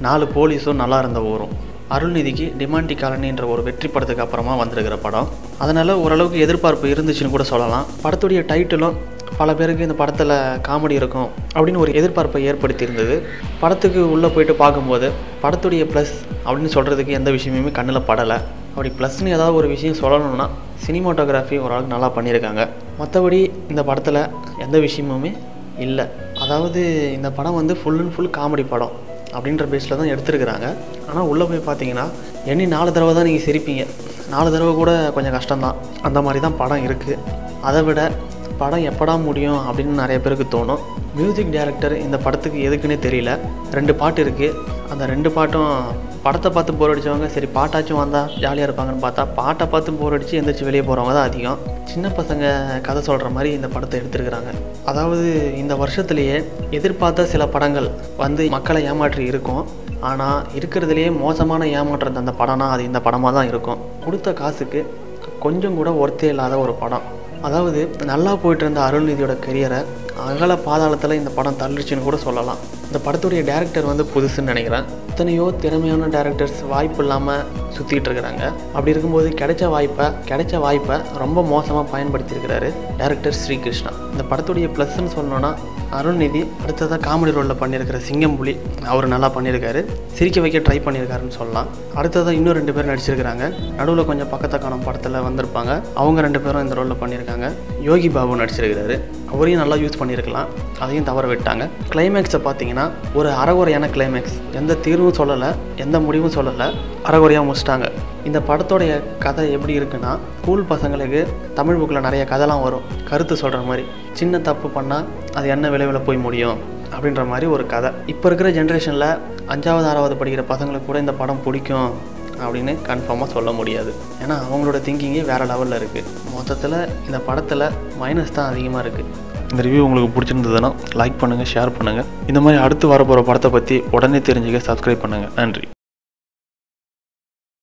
நாலு போலீஸும் நல்லா இருந்த ஊரும் அருள்நிதிக்கு டிமாண்டி காலனின்ற ஒரு வெற்றி படத்துக்கு அப்புறமா வந்திருக்கிற படம் அதனால் ஓரளவுக்கு எதிர்பார்ப்பு இருந்துச்சுன்னு கூட சொல்லலாம் படத்துடைய டைட்டிலும் பல பேருக்கு இந்த படத்தில் காமெடி இருக்கும் அப்படின்னு ஒரு எதிர்பார்ப்பை ஏற்படுத்தி இருந்தது படத்துக்கு உள்ளே போயிட்டு பார்க்கும்போது படத்துடைய ப்ளஸ் அப்படின்னு சொல்கிறதுக்கு எந்த விஷயமுமே கண்ணில் படலை அப்படி ப்ளஸ்னு ஏதாவது ஒரு விஷயம் சொல்லணும்னா சினிமாட்டோகிராஃபி ஓரளவுக்கு நல்லா பண்ணியிருக்காங்க மற்றபடி இந்த படத்தில் எந்த விஷயமுமே இல்லை அதாவது இந்த படம் வந்து ஃபுல் அண்ட் ஃபுல் காமெடி படம் அப்படின்ற பேஸில் தான் எடுத்திருக்கிறாங்க ஆனால் உள்ளே போய் பார்த்தீங்கன்னா எண்ணி நாலு தடவை தான் நீங்கள் சிரிப்பீங்க நாலு தடவை கூட கொஞ்சம் கஷ்டம்தான் அந்த மாதிரி தான் படம் இருக்குது அதை விட படம் எப்படா முடியும் அப்படின்னு நிறைய பேருக்கு தோணும் மியூசிக் டைரக்டர் இந்த படத்துக்கு எதுக்குன்னே தெரியல ரெண்டு பாட்டு இருக்குது அந்த ரெண்டு பாட்டும் படத்தை பார்த்து போர் அடித்தவங்க சரி பாட்டாச்சும் வந்தால் ஜாலியாக இருப்பாங்கன்னு பார்த்தா பாட்டை பார்த்து போர் அடித்து எந்திரிச்சு வெளியே போகிறவங்க தான் அதிகம் சின்ன பசங்க கதை சொல்கிற மாதிரி இந்த படத்தை எடுத்திருக்கிறாங்க அதாவது இந்த வருஷத்துலேயே எதிர்பார்த்த சில படங்கள் வந்து மக்களை ஏமாற்றி இருக்கும் ஆனால் இருக்கிறதுலேயே மோசமான ஏமாற்றம் அந்த படம்னா அது இந்த படமாக தான் இருக்கும் கொடுத்த காசுக்கு கொஞ்சம் கூட ஒர்த்தே இல்லாத ஒரு படம் அதாவது நல்லா போயிட்டு இருந்த அருள்நிதியோட கெரியரை அகல பாதாளத்தில் இந்த படம் தள்ளிடுச்சுன்னு கூட சொல்லலாம் இந்த படத்துடைய டேரக்டர் வந்து புதுசுன்னு நினைக்கிறேன் எத்தனையோ திறமையான டேரக்டர்ஸ் வாய்ப்பு இல்லாமல் சுற்றிட்டு இருக்கிறாங்க அப்படி இருக்கும்போது கிடைச்ச வாய்ப்பை கிடைச்ச வாய்ப்பை ரொம்ப மோசமாக பயன்படுத்தியிருக்கிறாரு டேரக்டர் ஸ்ரீகிருஷ்ணா இந்த படத்துடைய ப்ளஸ்ன்னு சொல்லணும்னா அருள்நிதி அடுத்ததாக காமெடி ரோலில் பண்ணியிருக்கிற சிங்கம்புலி அவர் நல்லா பண்ணியிருக்காரு சிரிக்க வைக்க ட்ரை பண்ணியிருக்காருன்னு சொல்லலாம் அடுத்ததாக இன்னும் ரெண்டு பேர் நடிச்சிருக்கிறாங்க நடுவில் கொஞ்சம் பக்கத்தை காணும் படத்தில் வந்திருப்பாங்க அவங்க ரெண்டு பேரும் இந்த ரோலில் பண்ணியிருக்காங்க யோகி பாபு நடிச்சிருக்கிறாரு அவரையும் நல்லா யூஸ் பண்ணியிருக்கலாம் அதையும் தவற விட்டாங்க கிளைமேக்ஸை பார்த்தீங்கன்னா ஒரு அறகுறையான கிளைமேக்ஸ் எந்த தீர்வும் சொல்லலை எந்த முடிவும் சொல்லலை அறகுறையாக முடிச்சிட்டாங்க இந்த படத்தோடைய கதை எப்படி இருக்குன்னா ஸ்கூல் பசங்களுக்கு தமிழ் புக்கில் நிறைய கதைலாம் வரும் கருத்து சொல்கிற மாதிரி சின்ன தப்பு பண்ணால் அது என்ன விளைவில் போய் முடியும் அப்படின்ற மாதிரி ஒரு கதை இப்போ இருக்கிற ஜென்ரேஷனில் அஞ்சாவது ஆறாவது படிக்கிற பசங்களுக்கு கூட இந்த படம் பிடிக்கும் அப்படின்னு கன்ஃபார்மாக சொல்ல முடியாது ஏன்னா அவங்களோட திங்கிங்கே வேறு லெவலில் இருக்குது மொத்தத்தில் இந்த படத்தில் மைனஸ் தான் அதிகமாக இருக்குது இந்த ரிவ்யூ உங்களுக்கு பிடிச்சிருந்ததுன்னா லைக் பண்ணுங்கள் ஷேர் பண்ணுங்கள் இந்த மாதிரி அடுத்து வரப்போகிற படத்தை பற்றி உடனே தெரிஞ்சுக்க சப்ஸ்கிரைப் பண்ணுங்கள் நன்றி